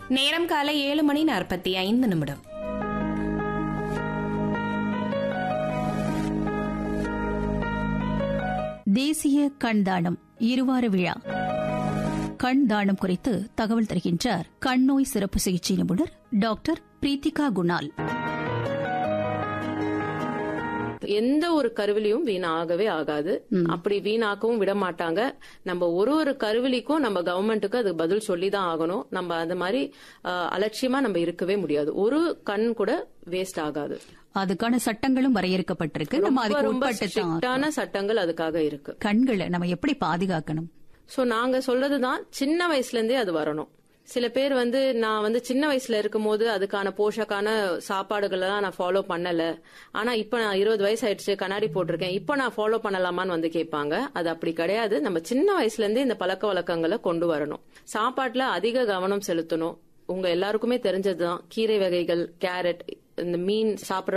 நேரம் காலை ஏழு மணி நாற்பத்தி ஐந்து நிமிடம் தேசிய கண் தானம் இருவார விழா கண் தானம் குறித்து தகவல் தருகின்றார் கண் நோய் சிறப்பு சிகிச்சை நிபுணர் டாக்டர் பிரீத்திகா குணால் எந்த ஒரு கருவிலையும் வீணாகவே ஆகாது அப்படி வீணாக்கவும் விட மாட்டாங்க நம்ம ஒரு ஒரு கருவிலிக்கும் நம்ம கவர்மெண்ட்டுக்கு அது பதில் சொல்லி தான் ஆகணும் நம்ம அந்த மாதிரி அஹ், அலட்சியமா நம்ம இருக்கவே முடியாது ஒரு கண் கூட வேஸ்ட் ஆகாது அதுக்கான சட்டங்களும் வரையறுக்கப்பட்டிருக்கு நம்ம ரொம்ப அதுக்கு ரொம்ப உட்பட்டு தான் ஸ்ட்ரிக்டான சட்டங்கள் அதுக்காக இருக்கு கண்களை நம்ம எப்படி பாதுகாக்கணும் சோ நாங்க சொல்றதுதான் சின்ன வயசுல இருந்தே அது வரணும் சில பேர் வந்து நான் வந்து சின்ன வயசுல இருக்கும்போது அதுக்கான போஷக்கான சாப்பாடுகள் எல்லாம் நான் ஃபாலோ பண்ணல ஆனா இப்ப நான் இருபது வயசு ஆயிடுச்சு கண்ணாடி போட்டிருக்கேன் இப்ப நான் ஃபாலோ பண்ணலாமான்னு வந்து கேட்பாங்க அது அப்படி கிடையாது நம்ம சின்ன வயசுல இருந்தே இந்த பழக்க வழக்கங்களை கொண்டு வரணும் சாப்பாட்டுல அதிக கவனம் செலுத்தணும் உங்க எல்லாருக்குமே தெரிஞ்சதுதான் கீரை வகைகள் கேரட் இந்த மீன் சாப்பிடுற